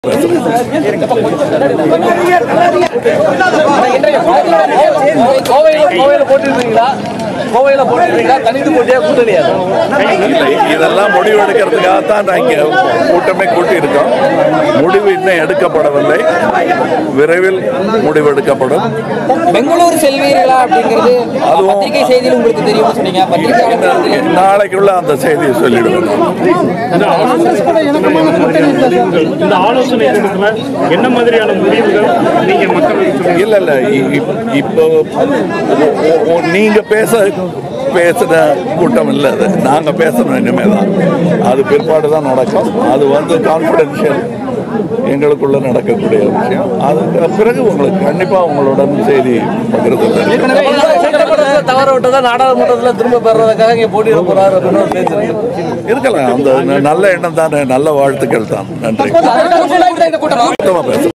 கோவையில கோவையில போட்டிருக்கீங்களா கோவையில போட்டிருக்கீங்களா தனித்து போட்டியா கூட்டணியா இல்லை இதெல்லாம் முடிவு எடுக்கிறதுக்காகத்தான் நான் இங்கே கூட்டமே கூட்டியிருக்கோம் முடிவு இன்னும் எடுக்கப்படவில்லை விரைவில் முடிவு எடுக்கப்படும் பெங்களூர் செல்வீர்களா அப்படிங்கிறது அதுவும் பத்திரிகை செய்தியில் உங்களுக்கு தெரியும்னு சொன்னீங்க பத்திரிகையாளர் நாளைக்குள்ள அந்த செய்தியை சொல்லிடுவேன் இந்த ஆலோசனை கூட்டத்துல என்ன மாதிரியான முடிவுகள் நீங்க மக்களுக்கு சொல்லுங்க இல்ல இல்ல இ- இப்- இப்போ ஒ- ஒ- நீங்க பேச பேசுற கூட்டம் இல்ல அது நாங்க பேசணும் இனிமே தான் அது பிற்பாடு தான் நடக்கும் அது வந்து கான்ஃபிடென்ஷியல் எங்களுக்குள்ள நடக்கக்கூடிய விஷயம் அதுக்கு பிறகு உங்களுக்கு கண்டிப்பா உங்களுடன் செய்தி பகிர்ந்து சட்டமன்றத்தில் தவற விட்டதா நாடாளுமன்றத்தில் திரும்ப பெறதுக்காக இங்க போட்டியிட போறாரு அப்படின்னு ஒரு பேச்சு இருக்கு. இருக்கலாம் அந்த நல்ல எண்ணம் தானே நல்ல வாழ்த்துக்கள் தான் நன்றி இந்த கூட்டம் மொத்தமா பேச